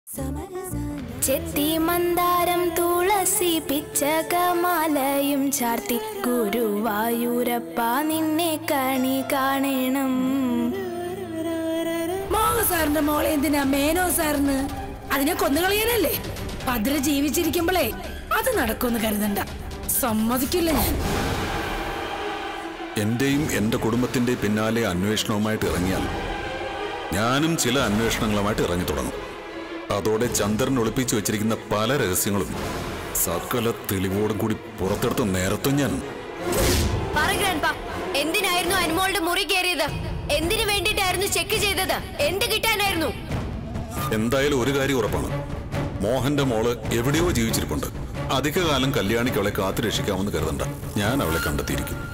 ചെത്തി മന്ദാരം തുളസി പിച്ചകമാലയും ചാർത്തി ഗുരുവായൂരപ്പ നിന്നെ കണി കാണണം മോഹ സാറിന്റെ മോളെ എന്തിനാ മേനോ സാറിന് അതിനെ കൊന്നുകളയാനല്ലേ ഭദ്ര ജീവിച്ചിരിക്കുമ്പോളേ അത് നടക്കുമെന്ന് കരുതണ്ട സമ്മതിക്കില്ല ഞാൻ എന്റെയും എന്റെ കുടുംബത്തിന്റെ പിന്നാലെ അന്വേഷണവുമായിട്ട് ഇറങ്ങിയാൽ ഞാനും ചില അന്വേഷണങ്ങളുമായിട്ട് ഇറങ്ങി തുടങ്ങും അതോടെ ചന്ദ്രൻ ഒളിപ്പിച്ചു വെച്ചിരിക്കുന്ന പല രഹസ്യങ്ങളും സകല തെളിവോടും കൂടി പുറത്തെടുത്ത് നേരത്തും ഞാൻ പറ ഗ്രാൻഡ്പാ എന്തിനായിരുന്നു അനുമോളുടെ മുറി കയറിയത് എന്തിനു വേണ്ടിയിട്ടായിരുന്നു ചെക്ക് ചെയ്തത് എന്ത് കിട്ടാനായിരുന്നു എന്തായാലും ഒരു കാര്യം ഉറപ്പാണ് മോഹന്റെ മോള് എവിടെയോ ജീവിച്ചിരിപ്പുണ്ട് അധികകാലം കല്യാണിക്ക് അവളെ കാത്തു രക്ഷിക്കാമെന്ന് കരുതണ്ട ഞാൻ അവളെ കണ്ടെത്തിയിരിക്കും